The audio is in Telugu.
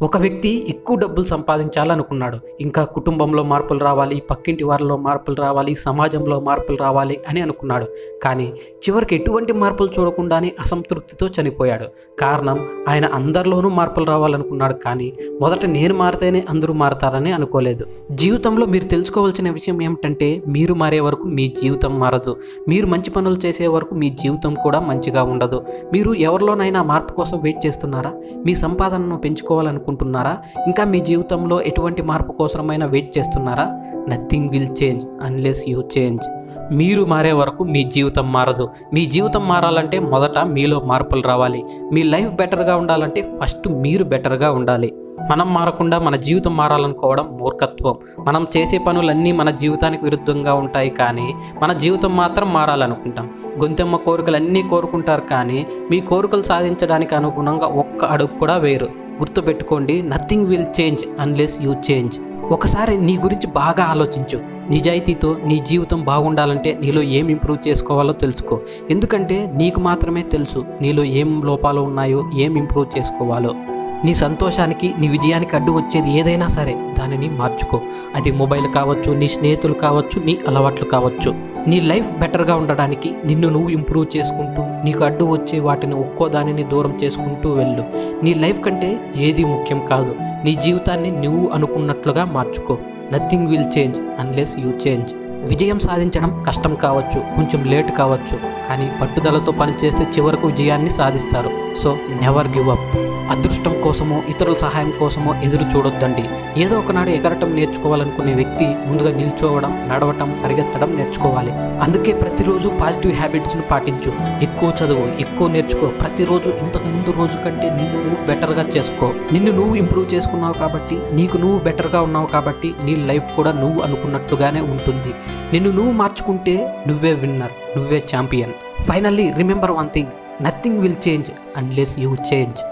ఒక వ్యక్తి ఎక్కువ డబ్బులు సంపాదించాలనుకున్నాడు ఇంకా కుటుంబంలో మార్పులు రావాలి పక్కింటి వారిలో మార్పులు రావాలి సమాజంలో మార్పులు రావాలి అని అనుకున్నాడు కానీ చివరికి ఎటువంటి మార్పులు చూడకుండానే అసంతృప్తితో చనిపోయాడు కారణం ఆయన అందరిలోనూ మార్పులు రావాలనుకున్నాడు కానీ మొదట నేను మారితేనే అందరూ మారతారని అనుకోలేదు జీవితంలో మీరు తెలుసుకోవాల్సిన విషయం ఏమిటంటే మీరు మారే వరకు మీ జీవితం మారదు మీరు మంచి పనులు చేసే వరకు మీ జీవితం కూడా మంచిగా ఉండదు మీరు ఎవరిలోనైనా మార్పు కోసం వెయిట్ చేస్తున్నారా మీ సంపాదనను పెంచుకోవాలనుకుంటున్నారా ఇంకా మీ జీవితంలో ఎటువంటి మార్పు కోసమైనా వెయిట్ చేస్తున్నారా nothing will change unless you change మీరు మారే వరకు మీ జీవితం మారదు మీ జీవితం మారాలంటే మొదట మీలో మార్పులు రావాలి మీ లైఫ్ బెటర్గా ఉండాలంటే ఫస్ట్ మీరు బెటర్గా ఉండాలి మనం మారకుండా మన జీవితం మారాలనుకోవడం మూర్ఖత్వం మనం చేసే పనులన్నీ మన జీవితానికి విరుద్ధంగా ఉంటాయి కానీ మన జీవితం మాత్రం మారాలనుకుంటాం గొంతెమ్మ కోరికలన్నీ కోరుకుంటారు కానీ మీ కోరికలు సాధించడానికి అనుగుణంగా ఒక్క అడుగు కూడా వేరు గుర్తుపెట్టుకోండి nothing will change unless you change ఒకసారి నీ గురించి బాగా ఆలోచించు నిజాయితీతో నీ జీవితం బాగుండాలంటే నీలో ఏం ఇంప్రూవ్ చేసుకోవాలో తెలుసుకో ఎందుకంటే నీకు మాత్రమే తెలుసు నీలో ఏం లోపాలు ఉన్నాయో ఏం ఇంప్రూవ్ చేసుకోవాలో నీ సంతోషానికి నీ విజయానికి అడ్డు వచ్చేది ఏదైనా సరే దానిని మార్చుకో అది మొబైల్ కావచ్చు నీ స్నేహితులు కావచ్చు నీ అలవాట్లు కావచ్చు నీ లైఫ్ బెటర్గా ఉండడానికి నిన్ను నువ్వు ఇంప్రూవ్ చేసుకుంటూ నీకు అడ్డు వచ్చే వాటిని ఒక్కో దానిని దూరం చేసుకుంటూ వెళ్ళు నీ లైఫ్ కంటే ఏది ముఖ్యం కాదు నీ జీవితాన్ని నువ్వు అనుకున్నట్లుగా మార్చుకో nothing will change unless you change విజయం సాధించడం కష్టం కావచ్చు కొంచెం లేట్ కావచ్చు కానీ పట్టుదలతో పనిచేస్తే చివరకు విజయాన్ని సాధిస్తారు సో నెవర్ గివ్ అప్ అదృష్టం కోసమో ఇతరుల సహాయం కోసమో ఎదురు చూడొద్దండి ఏదో ఒకనాడు ఎగరటం నేర్చుకోవాలనుకునే వ్యక్తి ముందుగా నిల్చోవడం నడవటం పరిగెత్తడం నేర్చుకోవాలి అందుకే ప్రతిరోజు పాజిటివ్ హ్యాబిట్స్ను పాటించు ఎక్కువ చదువు ఎక్కువ నేర్చుకో ప్రతిరోజు ఇంతకు ముందు రోజు కంటే నిన్ను నువ్వు బెటర్గా చేసుకో నిన్ను నువ్వు ఇంప్రూవ్ చేసుకున్నావు కాబట్టి నీకు నువ్వు బెటర్గా ఉన్నావు కాబట్టి నీ లైఫ్ కూడా నువ్వు అనుకున్నట్టుగానే ఉంటుంది నిన్ను నువ్వు మార్చుకుంటే నువ్వే విన్నర్ నువ్వే champion finally remember one thing nothing will change unless you change